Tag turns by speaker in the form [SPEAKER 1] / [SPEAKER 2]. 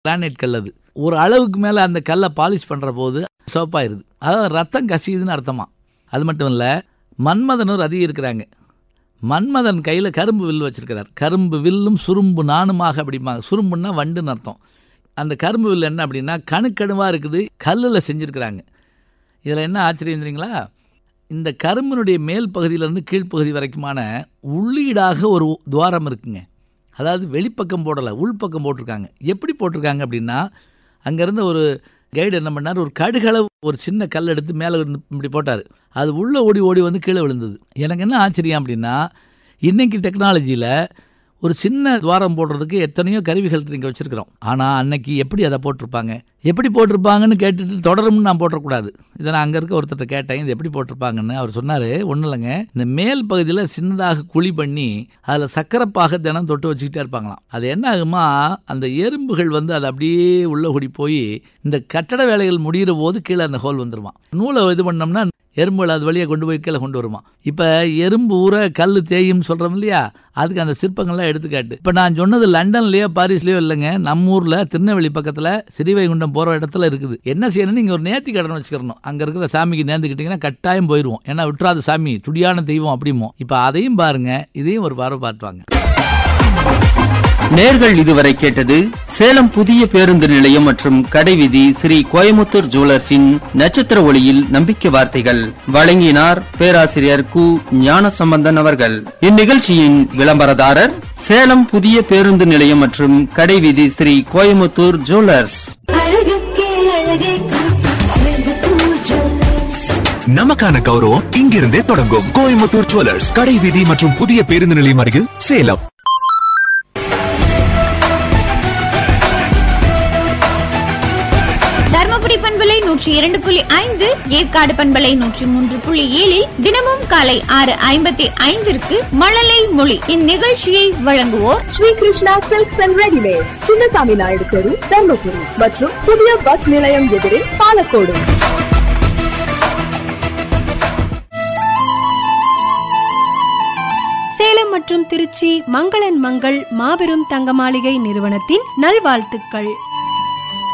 [SPEAKER 1] granite கல் அது ஒரு அளவுக்கு மேலே அந்த கல்லை பாலிஷ் பண்ணுற போது சிவப்பாயிருது அதாவது ரத்தம் கசியுதுன்னு அர்த்தமா அது மட்டும் இல்லை மன்மதனூர் அதிகம் இருக்கிறாங்க மன்மதன் கையில் கரும்பு வில் வச்சிருக்கிறார் கரும்பு வில்லும் சுரும்பு நானுமாக அப்படிம்பாங்க சுரும்புன்னா வண்டுன்னு அர்த்தம் அந்த கரும்பு வில் என்ன அப்படின்னா கணுக்கணுவாக இருக்குது கல்லில் செஞ்சுருக்கிறாங்க இதில் என்ன ஆச்சரியம் தெரியுங்களா இந்த கரும்பினுடைய மேல் பகுதியிலேருந்து கீழ்ப்பகுதி வரைக்குமான உள்ளீடாக ஒரு துவாரம் இருக்குங்க அதாவது வெளிப்பக்கம் போடலை உள்பக்கம் போட்டிருக்காங்க எப்படி போட்டிருக்காங்க அப்படின்னா அங்கேருந்து ஒரு கைடு என்ன பண்ணார் ஒரு கடுகளவு ஒரு சின்ன கல் எடுத்து மேலே இப்படி போட்டார் அது உள்ளே ஓடி ஓடி வந்து கீழே விழுந்தது எனக்கு என்ன ஆச்சரியம் அப்படின்னா இன்றைக்கி டெக்னாலஜியில் ஒரு சின்ன துவாரம் போடுறதுக்கு எத்தனையோ கருவிகள் இங்கே வச்சுருக்கிறோம் ஆனால் அன்னைக்கு எப்படி அதை போட்டிருப்பாங்க எப்படி போட்டிருப்பாங்கன்னு கேட்டுட்டு தொடரும்னு நான் போட்டக்கூடாது இதை நான் அங்கே இருக்க ஒருத்தர்கிட்ட கேட்டேன் இது எப்படி போட்டிருப்பாங்கன்னு அவர் சொன்னார் ஒன்றும் இல்லைங்க இந்த மேல் பகுதியில் சின்னதாக குழி பண்ணி அதில் சக்கரைப்பாக தினம் தொட்டு வச்சுக்கிட்டே இருப்பாங்களாம் அது என்ன ஆகுமா அந்த எறும்புகள் வந்து அது அப்படியே உள்ள கூடி போய் இந்த கட்டட வேலைகள் முடிகிற போது கீழே அந்த ஹோல் வந்துருமா நூலை இது பண்ணோம்னா எறும்புகள் அது வழியாக கொண்டு போய் கீழே கொண்டு வருமா இப்போ எறும்பு ஊற கல் தேயும்னு சொல்கிறோம் இல்லையா அதுக்கு அந்த சிற்பங்கள்லாம் எடுத்துக்காட்டு இப்போ நான் சொன்னது லண்டன்லேயோ பாரிஸ்லேயோ இல்லைங்க நம்ம ஊரில் திருநெல்வேலி பக்கத்தில் சிறிவைகுண்டம் போகிற இடத்துல இருக்குது என்ன செய்யணும் நீங்கள் ஒரு நேர்த்தி கடன் வச்சுக்கிறணும் அங்கே இருக்கிற சாமிக்கு நேர்ந்துக்கிட்டிங்கன்னா கட்டாயம் போயிடுவோம் ஏன்னா விட்டுறாத சாமி துடியான தெய்வம் அப்படிமோ இப்போ அதையும் பாருங்க இதையும் ஒரு பார்வை பார்த்துவாங்க
[SPEAKER 2] நேர்கள் இதுவரை கேட்டது சேலம் புதிய பேருந்து நிலையம் மற்றும் கடைவீதி ஸ்ரீ கோயமுத்தூர் ஜுவல்லர்ஸின் நட்சத்திர ஒளியில் நம்பிக்கை வார்த்தைகள் வழங்கினார் பேராசிரியர் கு ஞானசம்பந்தன் அவர்கள் இந்நிகழ்ச்சியின் விளம்பரதாரர் சேலம் புதிய பேருந்து நிலையம் மற்றும் கடைவீதி ஸ்ரீ கோயமுத்தூர் ஜுவல்லர்ஸ்
[SPEAKER 3] அழகுக்கே அழகே கோயம்புத்தூர் ஜுவல்லர்ஸ்
[SPEAKER 4] நமக்கான கௌரவம் இங்கிருந்தே தொடங்கும் கோயம்புத்தூர் ஜுவல்லர்ஸ் கடை வீதி மற்றும் புதிய பேருந்து நிலையம் அருகில் சேலம்
[SPEAKER 5] தர்மபுரி பண்பலை நூற்றி இரண்டு புள்ளி ஐந்து ஏற்காடு பண்பலை நூற்றி மூன்று புள்ளி ஏழில் தினமும் காலை ஆறு ஐம்பத்தி ஐந்திற்கு மழலை மொழி இந்நிகழ்ச்சியை வழங்குவோர்
[SPEAKER 6] Sri Krishna silks and readymade Chinnasamy Naidu தெரு தர்மபுரி மற்றும் புதிய பஸ் நிலையம் எதிரே பாலக்கோடு
[SPEAKER 7] சேலம் மற்றும் திருச்சி மங்களன் மங்கள் மாபெரும் தங்க மாளிகை நிறுவனத்தின் நல்வாழ்த்துக்கள்